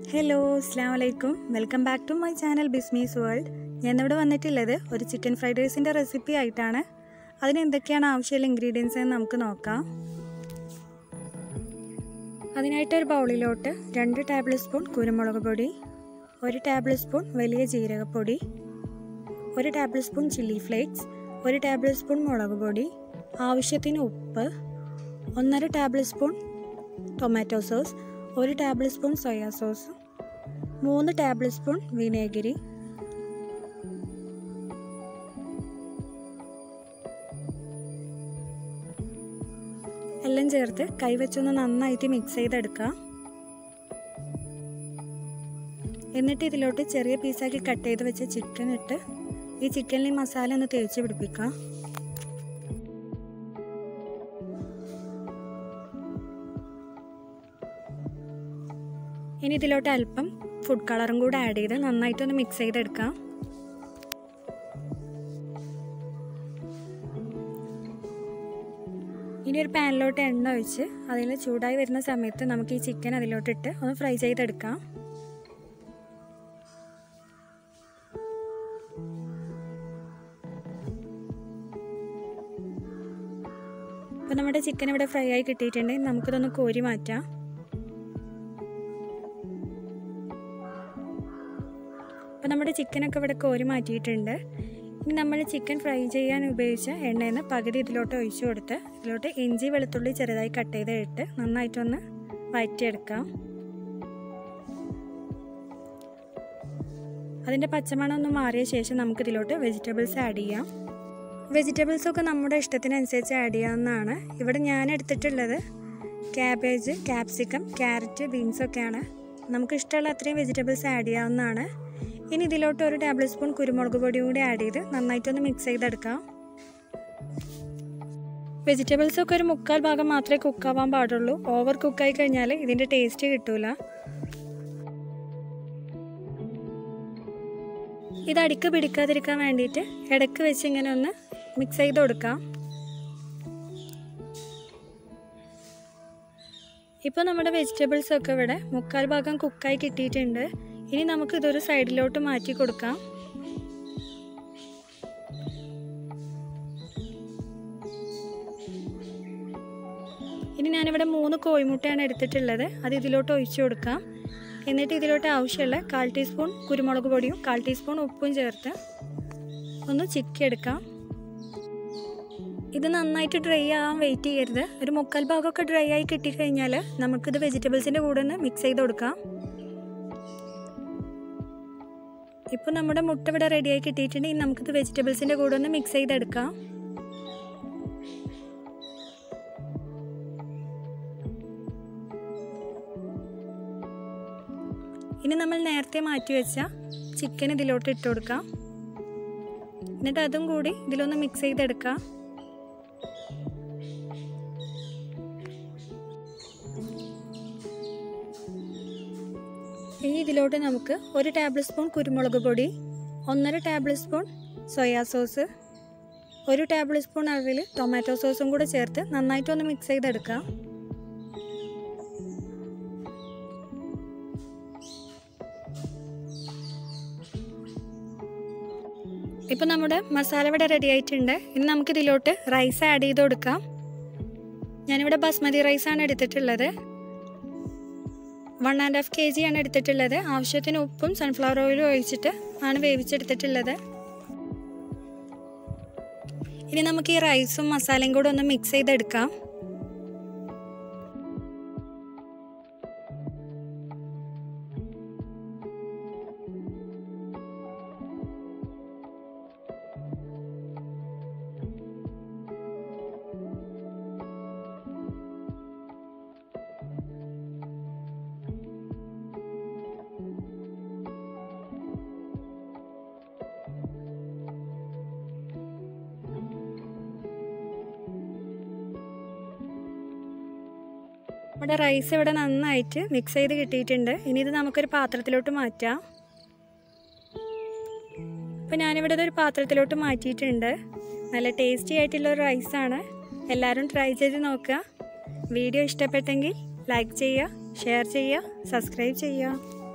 hello അസ്സാം വലൈക്കും welcome back to my channel Bismi's world ഞാൻ ഇവിടെ വന്നിട്ടുള്ളത് ഒരു ചിക്കൻ ഫ്രൈഡ് റൈസിൻ്റെ റെസിപ്പി ആയിട്ടാണ് അതിന് എന്തൊക്കെയാണ് ആവശ്യമുള്ള ഇൻഗ്രീഡിയൻസ് എന്ന് നമുക്ക് നോക്കാം അതിനായിട്ട് ഒരു ബൗളിലോട്ട് രണ്ട് ടേബിൾ സ്പൂൺ കുരുമുളക് പൊടി ഒരു ടേബിൾ സ്പൂൺ വലിയ ജീരകപ്പൊടി ഒരു ടേബിൾ സ്പൂൺ ചില്ലി ഫ്ലേക്സ് ഒരു ടേബിൾ സ്പൂൺ മുളക് പൊടി ആവശ്യത്തിന് ഉപ്പ് ഒന്നര ടേബിൾ സ്പൂൺ ടൊമാറ്റോ സോസ് ഒരു ടേബിൾ സ്പൂൺ സോയാ സോസ് മൂന്ന് ടേബിൾ സ്പൂൺ വിനേഗിരി എല്ലാം ചേർത്ത് കൈവച്ചൊന്ന് നന്നായിട്ട് മിക്സ് ചെയ്തെടുക്കാം എന്നിട്ട് ഇതിലോട്ട് ചെറിയ പീസാക്കി കട്ട് ചെയ്ത് വെച്ച ചിക്കൻ ഇട്ട് ഈ ചിക്കനിൽ മസാല ഒന്ന് തേച്ച് പിടിപ്പിക്കാം ഇനി ഇതിലോട്ട് അല്പം ഫുഡ് കളറും കൂടെ ആഡ് ചെയ്ത് നന്നായിട്ടൊന്ന് മിക്സ് ചെയ്തെടുക്കാം ഇനി ഒരു പാനിലോട്ട് എണ്ണ ഒഴിച്ച് അതിൽ ചൂടായി വരുന്ന സമയത്ത് നമുക്ക് ഈ ചിക്കൻ അതിലോട്ടിട്ട് ഒന്ന് ഫ്രൈ ചെയ്തെടുക്കാം അപ്പോൾ നമ്മുടെ ചിക്കൻ ഇവിടെ ഫ്രൈ ആയി കിട്ടിയിട്ടുണ്ടെങ്കിൽ നമുക്കിതൊന്ന് കോരി മാറ്റാം അപ്പോൾ നമ്മുടെ ചിക്കനൊക്കെ ഇവിടെ കോരി മാറ്റിയിട്ടുണ്ട് ഇനി നമ്മൾ ചിക്കൻ ഫ്രൈ ചെയ്യാൻ ഉപയോഗിച്ച എണ്ണയിൽ നിന്ന് പകുതി ഇതിലോട്ട് ഒഴിച്ചു കൊടുത്ത് ഇതിലോട്ട് ഇഞ്ചി വെളുത്തുള്ളി ചെറുതായി കട്ട് ചെയ്ത് ഇട്ട് നന്നായിട്ടൊന്ന് വഴറ്റിയെടുക്കാം അതിൻ്റെ പച്ചമണം ഒന്ന് മാറിയ ശേഷം നമുക്ക് ഇതിലോട്ട് വെജിറ്റബിൾസ് ആഡ് ചെയ്യാം വെജിറ്റബിൾസ് ഒക്കെ നമ്മുടെ ഇഷ്ടത്തിനനുസരിച്ച് ആഡ് ചെയ്യാവുന്നതാണ് ഇവിടെ ഞാൻ എടുത്തിട്ടുള്ളത് ക്യാബേജ് ക്യാപ്സിക്കം ക്യാരറ്റ് ബീൻസ് ഒക്കെയാണ് നമുക്ക് ഇഷ്ടമുള്ള അത്രയും വെജിറ്റബിൾസ് ആഡ് ചെയ്യാവുന്നതാണ് ഇനി ഇതിലോട്ട് ഒരു ടേബിൾ സ്പൂൺ കുരുമുളക് പൊടി കൂടി ആഡ് ചെയ്ത് നന്നായിട്ടൊന്ന് മിക്സ് ചെയ്തെടുക്കാം വെജിറ്റബിൾസ് ഒക്കെ ഒരു മുക്കാൽ ഭാഗം മാത്രമേ കുക്കാവാൻ പാടുള്ളൂ ഓവർ കുക്കായി കഴിഞ്ഞാൽ ഇതിൻ്റെ ടേസ്റ്റ് കിട്ടൂല ഇത് അടിക്ക് പിടിക്കാതിരിക്കാൻ വേണ്ടിയിട്ട് ഇടയ്ക്ക് വെച്ച് ഇങ്ങനെ ഒന്ന് മിക്സ് ചെയ്ത് കൊടുക്കാം ഇപ്പോൾ നമ്മുടെ വെജിറ്റബിൾസ് ഒക്കെ ഇവിടെ മുക്കാൽ ഭാഗം കുക്കായി കിട്ടിയിട്ടുണ്ട് ഇനി നമുക്ക് ഇതൊരു സൈഡിലോട്ട് മാറ്റി കൊടുക്കാം ഇനി ഞാനിവിടെ മൂന്ന് കോഴിമുട്ടയാണ് എടുത്തിട്ടുള്ളത് അത് ഇതിലോട്ട് ഒഴിച്ചു കൊടുക്കാം എന്നിട്ട് ഇതിലോട്ട് ആവശ്യമുള്ള കാൽ ടീസ്പൂൺ കുരുമുളക് പൊടിയും കാൽ ടീസ്പൂൺ ഉപ്പും ചേർത്ത് ഒന്ന് ചിക്കി എടുക്കാം ഇത് നന്നായിട്ട് ഡ്രൈ ആവാൻ വെയിറ്റ് ചെയ്യരുത് ഒരു മുക്കാൽ ഭാഗമൊക്കെ ഡ്രൈ ആയി കിട്ടിക്കഴിഞ്ഞാൽ നമുക്കിത് വെജിറ്റബിൾസിൻ്റെ കൂടെ ഒന്ന് മിക്സ് ചെയ്ത് കൊടുക്കാം ഇപ്പോൾ നമ്മുടെ മുട്ട ഇവിടെ റെഡിയായി കിട്ടിയിട്ടുണ്ടെങ്കിൽ നമുക്കിത് വെജിറ്റബിൾസിൻ്റെ കൂടെ ഒന്ന് മിക്സ് ചെയ്തെടുക്കാം ഇനി നമ്മൾ നേരത്തെ മാറ്റി വെച്ച ചിക്കൻ ഇതിലോട്ട് ഇട്ട് കൊടുക്കാം എന്നിട്ട് അതും കൂടി ഇതിലൊന്ന് മിക്സ് ചെയ്തെടുക്കാം ഇനി ഇതിലോട്ട് നമുക്ക് ഒരു ടേബിൾ സ്പൂൺ കുരുമുളക് പൊടി ഒന്നര ടേബിൾ സ്പൂൺ സോയാ സോസ് ഒരു ടേബിൾ സ്പൂൺ അളവിൽ ടൊമാറ്റോ സോസും കൂടെ ചേർത്ത് നന്നായിട്ടൊന്ന് മിക്സ് ചെയ്തെടുക്കാം ഇപ്പം നമ്മുടെ മസാല ഇവിടെ റെഡി ആയിട്ടുണ്ട് ഇനി നമുക്ക് ഇതിലോട്ട് റൈസ് ആഡ് ചെയ്ത് കൊടുക്കാം ഞാനിവിടെ ബസ്മതി റൈസാണ് എടുത്തിട്ടുള്ളത് one and half K G ആണ് എടുത്തിട്ടുള്ളത് ആവശ്യത്തിന് ഉപ്പും സൺഫ്ലവർ ഓയിലും ഒഴിച്ചിട്ട് ആണ് വേവിച്ചെടുത്തിട്ടുള്ളത് ഇനി നമുക്ക് ഈ റൈസും മസാലയും കൂടെ ഒന്ന് മിക്സ് ചെയ്തെടുക്കാം നമ്മുടെ റൈസ് ഇവിടെ നന്നായിട്ട് മിക്സ് ചെയ്ത് കിട്ടിയിട്ടുണ്ട് ഇനി ഇത് നമുക്കൊരു പാത്രത്തിലോട്ട് മാറ്റാം അപ്പോൾ ഞാനിവിടെ ഇതൊരു പാത്രത്തിലോട്ട് മാറ്റിയിട്ടുണ്ട് നല്ല ടേസ്റ്റി ആയിട്ടുള്ള ഒരു റൈസാണ് എല്ലാവരും ട്രൈ ചെയ്ത് നോക്കുക വീഡിയോ ഇഷ്ടപ്പെട്ടെങ്കിൽ ലൈക്ക് ചെയ്യുക ഷെയർ ചെയ്യുക സബ്സ്ക്രൈബ് ചെയ്യുക